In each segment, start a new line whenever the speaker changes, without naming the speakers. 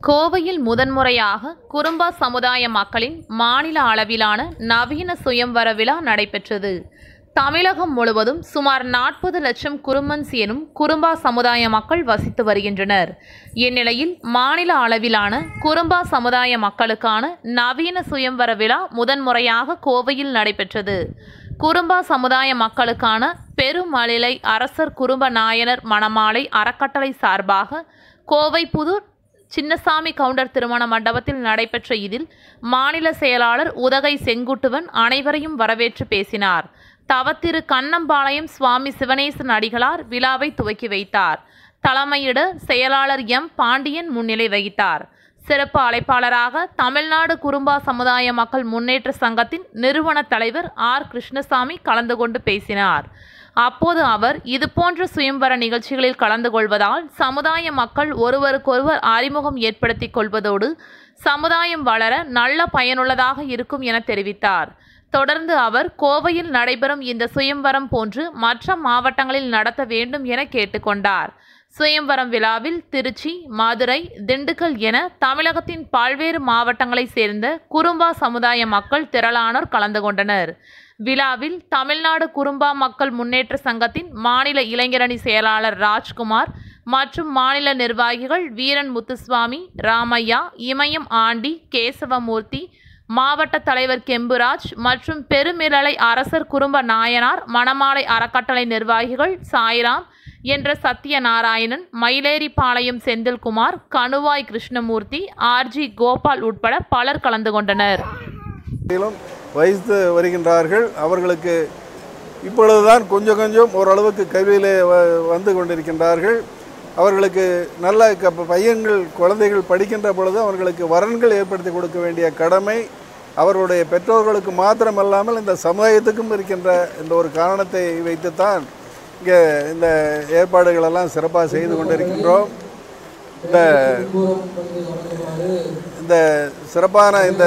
கோவையில் முதன்முறையாக குறும்பா சமுதாய மக்களின் மாநில அளவிலான நவீன சுயம்வர விழா நடைபெற்றது தமிழகம் முழுவதும் சுமார் நாற்பது லட்சம் குருமன்ஸ் எனும் குறும்பா சமுதாய மக்கள் வசித்து வருகின்றனர் இந்நிலையில் மாநில அளவிலான குறும்பா சமுதாய மக்களுக்கான நவீன சுயம்வர விழா முதன்முறையாக கோவையில் நடைபெற்றது குறும்பா சமுதாய மக்களுக்கான பெருமழிலை அரசர் குறும்ப நாயனர் மணமாலை அறக்கட்டளை சார்பாக கோவை புதூர் சின்னசாமி கவுண்டர் திருமண மண்டபத்தில் நடைபெற்ற இதில் மாநில செயலாளர் உதகை செங்குட்டுவன் அனைவரையும் வரவேற்று பேசினார் தவத்திரு கண்ணம்பாளையம் சுவாமி சிவனேசன் அடிகளார் விழாவை துவக்கி வைத்தார் தலைமையிட செயலாளர் எம் பாண்டியன் முன்னிலை வகித்தார் சிறப்பு அழைப்பாளராக தமிழ்நாடு குறும்பா சமுதாய மக்கள் முன்னேற்ற சங்கத்தின் நிறுவன தலைவர் ஆர் கிருஷ்ணசாமி கலந்து கொண்டு பேசினார் அப்போது அவர் இதுபோன்ற சுயம்வர நிகழ்ச்சிகளில் கலந்து கொள்வதால் சமுதாய மக்கள் ஒருவருக்கொருவர் அறிமுகம் ஏற்படுத்திக் கொள்வதோடு சமுதாயம் வளர நல்ல பயனுள்ளதாக இருக்கும் என தெரிவித்தார் தொடர்ந்து அவர் கோவையில் நடைபெறும் இந்த சுயம்வரம் போன்று மற்ற மாவட்டங்களில் நடத்த வேண்டும் என கேட்டுக்கொண்டார் சுயம்வரம் விழாவில் திருச்சி மதுரை திண்டுக்கல் என தமிழகத்தின் பல்வேறு மாவட்டங்களைச் சேர்ந்த குறும்பா சமுதாய மக்கள் திரளானோர் கலந்து கொண்டனர் விழாவில் தமிழ்நாடு குறும்பா மக்கள் முன்னேற்ற சங்கத்தின் மாநில இளைஞரணி செயலாளர் ராஜ்குமார் மற்றும் மாநில நிர்வாகிகள் வீரன் முத்துசுவாமி ராமையா இமயம் ஆண்டி கேசவமூர்த்தி மாவட்ட தலைவர் கெம்புராஜ் மற்றும் பெருமிரலை அரசர் குறும்ப நாயனார் மணமாலை அறக்கட்டளை நிர்வாகிகள் சாய்ராம் என்ற சத்யநாராயணன் மயிலேறிப்பாளையம் செந்தில்குமார் கணுவாய் கிருஷ்ணமூர்த்தி ஆர்ஜி கோபால் உட்பட பலர் கலந்து கொண்டனர்
ிலும் வகித்து வருகின்றார்கள் அவர்களுக்கு இப்பொழுதுதான் கொஞ்சம் கொஞ்சம் ஓரளவுக்கு கல்வியிலே வ- வந்து கொண்டிருக்கின்றார்கள் அவர்களுக்கு நல்ல க- பையன்கள் குழந்தைகள் படிக்கின்ற பொழுது அவர்களுக்கு வரன்கள் ஏற்படுத்தி கொடுக்க வேண்டிய கடமை அவர்களுடைய பெற்றோர்களுக்கு மாத்திரமல்லாமல் இந்த சமுதாயத்துக்கும் இருக்கின்ற இந்த ஒரு காரணத்தை வைத்துத்தான் இங்கே இந்த ஏற்பாடுகளெல்லாம் சிறப்பாக செய்து கொண்டிருக்கின்றோம் இந்த இந்த சிறப்பான இந்த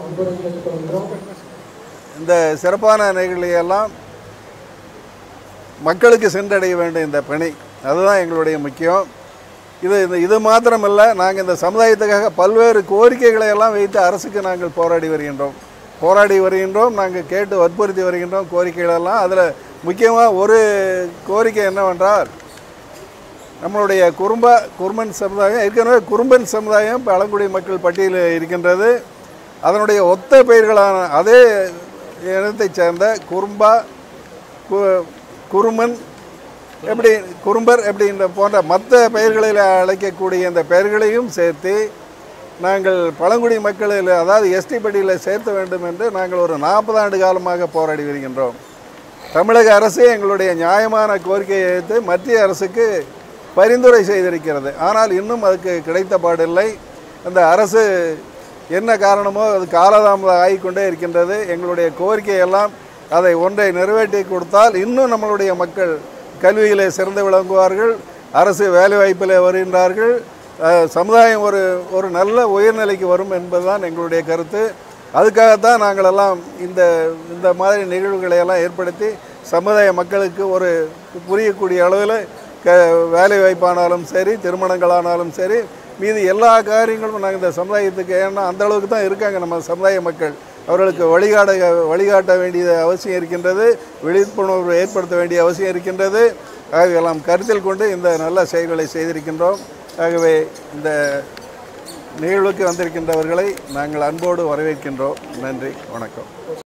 இந்த சிறப்பான நிகழ்ச்சியெல்லாம் மக்களுக்கு சென்றடைய வேண்டும் இந்த பணி அதுதான் எங்களுடைய முக்கியம் இது இது இது மாத்திரமல்ல நாங்கள் இந்த சமுதாயத்துக்காக பல்வேறு கோரிக்கைகளை எல்லாம் வைத்து அரசுக்கு நாங்கள் போராடி வருகின்றோம் போராடி வருகின்றோம் நாங்கள் கேட்டு வற்புறுத்தி வருகின்றோம் கோரிக்கைகளெல்லாம் அதில் முக்கியமாக ஒரு கோரிக்கை என்னவென்றால் நம்மளுடைய குறும்ப குறும்பன் சமுதாயம் ஏற்கனவே குறும்பன் சமுதாயம் பழங்குடி மக்கள் பட்டியலில் இருக்கின்றது அதனுடைய ஒத்த பெயர்களான அதே இனத்தைச் சேர்ந்த குறும்பா கு- குறுமன் எப்படி குறும்பர் எப்படி இந்த போன்ற மற்ற பெயர்களில் அழைக்கக்கூடிய இந்த பெயர்களையும் சேர்த்து நாங்கள் பழங்குடி மக்களில் அதாவது எஸ்டி பட்டியலில் சேர்த்த வேண்டும் என்று நாங்கள் ஒரு நாற்பது ஆண்டு காலமாக போராடி வருகின்றோம் தமிழக அரசு எங்களுடைய நியாயமான கோரிக்கையை எடுத்து மத்திய அரசுக்கு பரிந்துரை செய்திருக்கிறது ஆனால் இன்னும் அதுக்கு கிடைத்த பாடில்லை அந்த அரசு என்ன காரணமோ அது காலதாமதம் ஆகிக்கொண்டே இருக்கின்றது எங்களுடைய கோரிக்கையெல்லாம் அதை ஒன்றை நிறைவேற்றி கொடுத்தால் இன்னும் நம்மளுடைய மக்கள் கல்வியிலே சிறந்து விளங்குவார்கள் அரசு வேலைவாய்ப்பிலே வருகின்றார்கள் அஹ், சமுதாயம் ஒரு ஒரு நல்ல உயர்நிலைக்கு வரும் என்பதுதான் எங்களுடைய கருத்து அதுக்காகத்தான் நாங்களெல்லாம் இந்த இந்த மாதிரி நிகழ்வுகளை எல்லாம் ஏற்படுத்தி சமுதாய மக்களுக்கு ஒரு புரியக்கூடிய அளவில் க வேலை வாய்ப்பானாலும் சரி திருமணங்களானாலும் சரி மீது எல்லா காரியங்களும் நாங்கள் இந்த சமுதாயத்துக்கு ஏன்னா அந்த அளவுக்கு தான் இருக்காங்க நம்ம சமுதாய மக்கள் அவர்களுக்கு வழிகாட வழிகாட்ட வேண்டிய அவசியம் இருக்கின்றது விழிப்புணர்வு ஏற்படுத்த வேண்டிய அவசியம் இருக்கின்றது ஆகவே எல்லாம் கருத்தில் கொண்டு இந்த நல்ல செயல்களை செய்திருக்கின்றோம் ஆகவே இந்த நிகழ்வுக்கு வந்திருக்கின்றவர்களை நாங்கள் அன்போடு வரவேற்கின்றோம் நன்றி வணக்கம்